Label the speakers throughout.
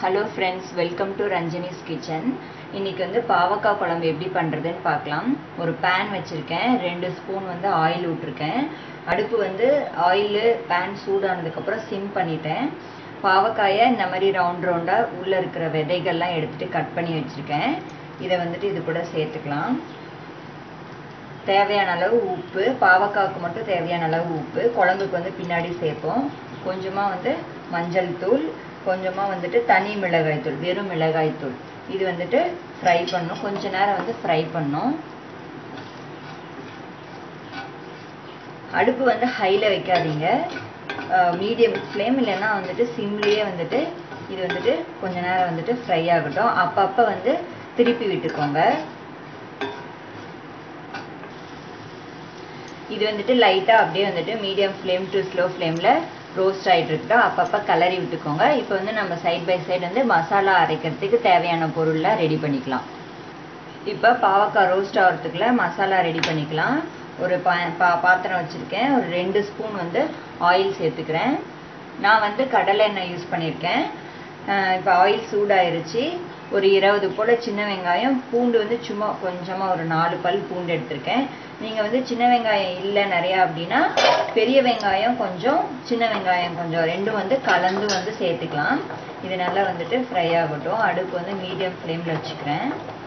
Speaker 1: hello friends welcome to Ranjani's kitchen இன்னைக்கு வந்து பாவக்காய் குழம்பு எப்படி பண்ணுறதுன்னு பார்க்கலாம் ஒரு பேன் வச்சுருக்கேன் ரெண்டு ஸ்பூன் வந்து ஆயில் விட்ருக்கேன் அடுப்பு வந்து ஆயிலு பேன் சூடானதுக்கப்புறம் சிம் பண்ணிட்டேன் பாவக்காயை இந்த மாதிரி ரவுண்ட் ரவுண்டாக உள்ளே இருக்கிற விதைகள்லாம் எடுத்துகிட்டு கட் பண்ணி வச்சுருக்கேன் இதை வந்துட்டு இது கூட சேர்த்துக்கலாம் தேவையான அளவு உப்பு பாவக்காவுக்கு மட்டும் தேவையான அளவு உப்பு குழம்புக்கு வந்து பின்னாடி சேர்ப்போம் கொஞ்சமாக வந்து மஞ்சள் தூள் கொஞ்சமாக வந்துட்டு தனி மிளகாய் தூள் வெறும் மிளகாய் தூள் இது வந்துட்டு ஃப்ரை பண்ணும் கொஞ்ச நேரம் வந்து ஃப்ரை பண்ணும் அடுப்பு வந்து ஹையில் வைக்காதீங்க மீடியம் ஃப்ளேம் இல்லைன்னா வந்துட்டு சிம்லேயே வந்துட்டு இது வந்துட்டு கொஞ்ச நேரம் வந்துட்டு ஃப்ரை ஆகட்டும் அப்பப்போ வந்து திருப்பி விட்டுக்கோங்க இது வந்துட்டு லைட்டாக அப்படியே வந்துட்டு மீடியம் ஃப்ளேம் டு ஸ்லோ ஃப்ளேமில் ரோஸ்ட் ஆகிட்டு இருக்கட்டும் அப்பப்போ கலரி விட்டுக்கோங்க இப்போ வந்து நம்ம சைட் பை சைடு வந்து மசாலா அரைக்கிறதுக்கு தேவையான பொருள்லாம் ரெடி பண்ணிக்கலாம் இப்போ பாவக்காய் ரோஸ்ட் ஆகிறதுக்குள்ள மசாலா ரெடி பண்ணிக்கலாம் ஒரு பா பா பாத்திரம் வச்சுருக்கேன் ஒரு ரெண்டு ஸ்பூன் வந்து ஆயில் சேர்த்துக்கிறேன் நான் வந்து கடலை எண்ணெய் யூஸ் பண்ணியிருக்கேன் இப்போ ஆயில் சூடாயிருச்சு ஒரு இருபது போல் சின்ன வெங்காயம் பூண்டு வந்து சும்மா கொஞ்சமாக ஒரு நாலு பல் பூண்டு எடுத்திருக்கேன் நீங்கள் வந்து சின்ன வெங்காயம் இல்லை நிறையா அப்படின்னா பெரிய வெங்காயம் கொஞ்சம் சின்ன வெங்காயம் கொஞ்சம் ரெண்டும் வந்து கலந்து வந்து சேர்த்துக்கலாம் இது நல்லா வந்துட்டு ஃப்ரை ஆகட்டும் அடுப்பு வந்து மீடியம் ஃப்ளேமில் வச்சுக்கிறேன்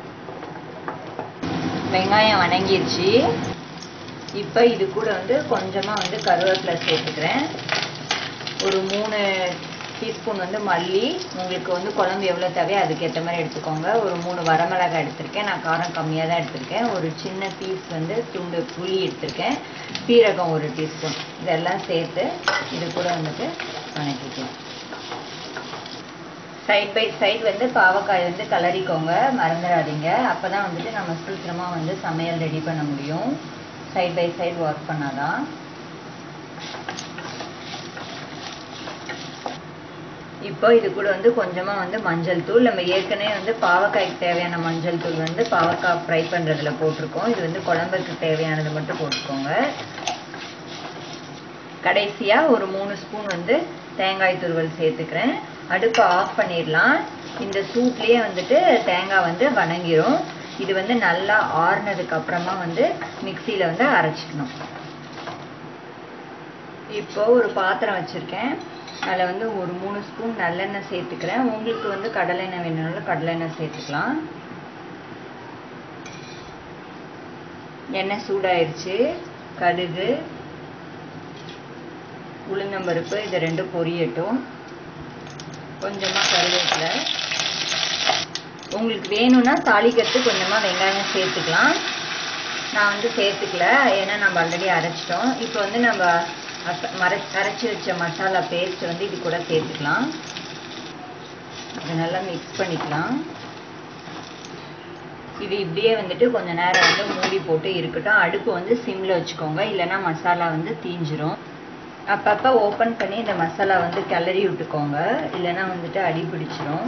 Speaker 1: வெங்காயம் வணங்கிருச்சு இப்போ இது கூட வந்து கொஞ்சமாக வந்து கருவேப்பிலை சேர்த்துக்கிறேன் ஒரு மூணு டீஸ்பூன் வந்து மல்லி உங்களுக்கு வந்து குழம்பு எவ்வளோ தேவையோ அதுக்கேற்ற மாதிரி எடுத்துக்கோங்க ஒரு மூணு வரமிளகாய் எடுத்திருக்கேன் நான் காரம் கம்மியாக தான் எடுத்திருக்கேன் ஒரு சின்ன பீஸ் வந்து துண்டு புளி எடுத்திருக்கேன் சீரகம் ஒரு டீஸ்பூன் இதெல்லாம் சேர்த்து இது கூட வந்துட்டு வணக்கிக்கலாம் சைட் பை சைட் வந்து பாவக்காய் வந்து கலரிக்கோங்க மறந்துடாதீங்க அப்போ தான் வந்துட்டு நம்ம சீக்கிரமாக வந்து சமையல் ரெடி பண்ண முடியும் சைட் பை சைடு ஒர்க் பண்ணாதான் இப்போ இது கூட வந்து கொஞ்சமாக வந்து மஞ்சள் தூள் நம்ம ஏற்கனவே வந்து பாவக்காய்க்கு தேவையான மஞ்சள் தூள் வந்து பாவக்காய் ஃப்ரை பண்ணுறதுல போட்டிருக்கோம் இது வந்து குழம்புக்கு தேவையானது மட்டும் போட்டுக்கோங்க கடைசியாக ஒரு மூணு ஸ்பூன் வந்து தேங்காய் துருவல் சேர்த்துக்கிறேன் அடுப்பை ஆஃப் பண்ணிடலாம் இந்த சூட்லேயே வந்துட்டு தேங்காய் வந்து வணங்கிரும் இது வந்து நல்லா ஆறுனதுக்கு அப்புறமா வந்து மிக்சியில் வந்து அரைச்சிக்கணும் இப்போ ஒரு பாத்திரம் வச்சுருக்கேன் அதில் வந்து ஒரு மூணு ஸ்பூன் நல்லெண்ணெய் சேர்த்துக்கிறேன் உங்களுக்கு வந்து கடலெண்ணெய் வேணும்னாலும் கடலெண்ணெய் சேர்த்துக்கலாம் எண்ணெய் சூடாயிருச்சு கடுகு உளுந்தம்பருப்பு இது ரெண்டும் பொரியட்டும் கொஞ்சமாக கருவேப்பிலை உங்களுக்கு வேணும்னா தாளிக்கிறதுக்கு கொஞ்சமாக வெங்காயம் சேர்த்துக்கலாம் நான் வந்து சேர்த்துக்கல ஏன்னா நம்ம ஆல்ரெடி அரைச்சிட்டோம் இப்போ வந்து நம்ம மர அரைச்சி வச்ச மசாலா பேஸ்ட் வந்து இது கூட சேர்த்துக்கலாம் அதை நல்லா மிக்ஸ் பண்ணிக்கலாம் இது இப்படியே வந்துட்டு கொஞ்ச நேரம் வந்து மூடி போட்டு இருக்கட்டும் அடுப்பு வந்து சிம்மில் வச்சுக்கோங்க இல்லைன்னா மசாலா வந்து தீஞ்சிரும் அப்பப்போ ஓப்பன் பண்ணி இந்த மசாலா வந்து கிளறி விட்டுக்கோங்க இல்லைன்னா வந்துட்டு அடி பிடிச்சிரும்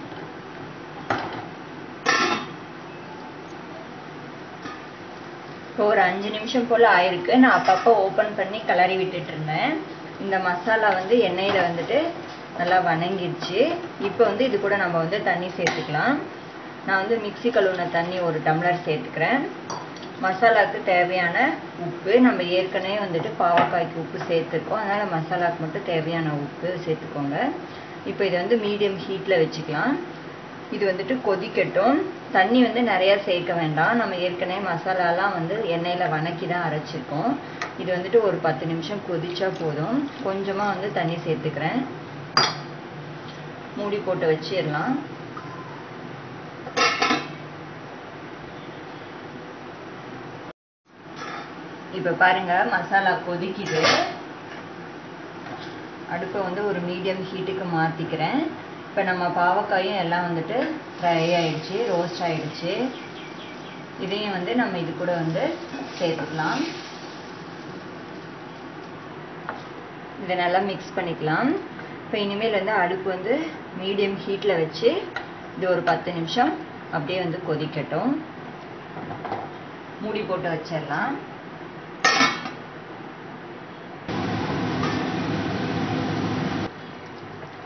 Speaker 1: இப்போ ஒரு அஞ்சு நிமிஷம் போல் ஆயிருக்கு நான் அப்பப்போ ஓப்பன் பண்ணி கிளறி விட்டுட்டு இருந்தேன் இந்த மசாலா வந்து எண்ணெயில் வந்துட்டு நல்லா வணங்கிடுச்சு இப்போ வந்து இது கூட நம்ம வந்து தண்ணி சேர்த்துக்கலாம் நான் வந்து மிக்சி கழுவுன தண்ணி ஒரு டம்ளர் சேர்த்துக்கிறேன் மசாலாவுக்கு தேவையான உப்பு நம்ம ஏற்கனவே வந்துட்டு பாவக்காய்க்கு உப்பு சேர்த்துருக்கோம் அதனால் மசாலாவுக்கு மட்டும் தேவையான உப்பு சேர்த்துக்கோங்க இப்போ இதை வந்து மீடியம் ஹீட்டில் வச்சுக்கலாம் இது வந்துட்டு கொதிக்கட்டும் தண்ணி வந்து நிறையா சேர்க்க வேண்டாம் நம்ம ஏற்கனவே மசாலாலாம் வந்து எண்ணெயில் வணக்கி தான் அரைச்சிருக்கோம் இது வந்துட்டு ஒரு பத்து நிமிஷம் கொதிச்சா போதும் கொஞ்சமாக வந்து தண்ணி சேர்த்துக்கிறேன் மூடி போட்டு வச்சிடலாம் இப்போ பாருங்க மசாலா கொதிக்குது அடுப்பை வந்து ஒரு மீடியம் ஹீட்டுக்கு மாற்றிக்கிறேன் இப்போ நம்ம பாவக்காயும் எல்லாம் வந்துட்டு ஃப்ரை ஆயிடுச்சு ரோஸ்ட் ஆயிடுச்சு இதையும் வந்து நம்ம இது கூட வந்து சேர்த்துக்கலாம் இதை நல்லா மிக்ஸ் பண்ணிக்கலாம் இப்போ இனிமேல் வந்து அடுப்பு வந்து மீடியம் ஹீட்டில் வச்சு இது ஒரு பத்து நிமிஷம் அப்படியே வந்து கொதிக்கட்டும் மூடி போட்டு வச்சிடலாம்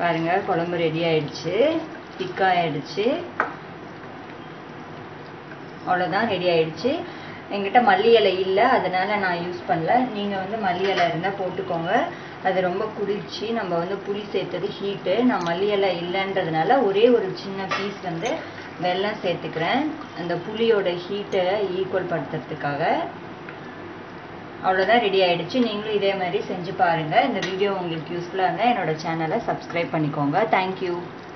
Speaker 1: பாருங்க குழம்பு ரெடி ஆயிடுச்சு திக்காயிடுச்சு அவ்வளோதான் ரெடி ஆயிடுச்சு என்கிட்ட மல்லி இலை இல்லை அதனால நான் யூஸ் பண்ணல நீங்கள் வந்து மல்லி இலை இருந்தால் போட்டுக்கோங்க அது ரொம்ப குளிர்ச்சி நம்ம வந்து புளி சேர்த்தது ஹீட்டு நான் மல்லி இலை இல்லைன்றதுனால ஒரே ஒரு சின்ன பீஸ் வந்து வெல்லம் சேர்த்துக்கிறேன் அந்த புளியோட ஹீட்டை ஈக்குவல் படுத்துறதுக்காக அவ்வளோதான் ரெடி ஆயிடுச்சு நீங்களும் இதே மாதிரி செஞ்சு பாருங்கள் இந்த வீடியோ உங்களுக்கு யூஸ்ஃபுல்லாக இருந்தால் என்னோட சேனலை சப்ஸ்கிரைப் பண்ணிக்கோங்க தேங்க்யூ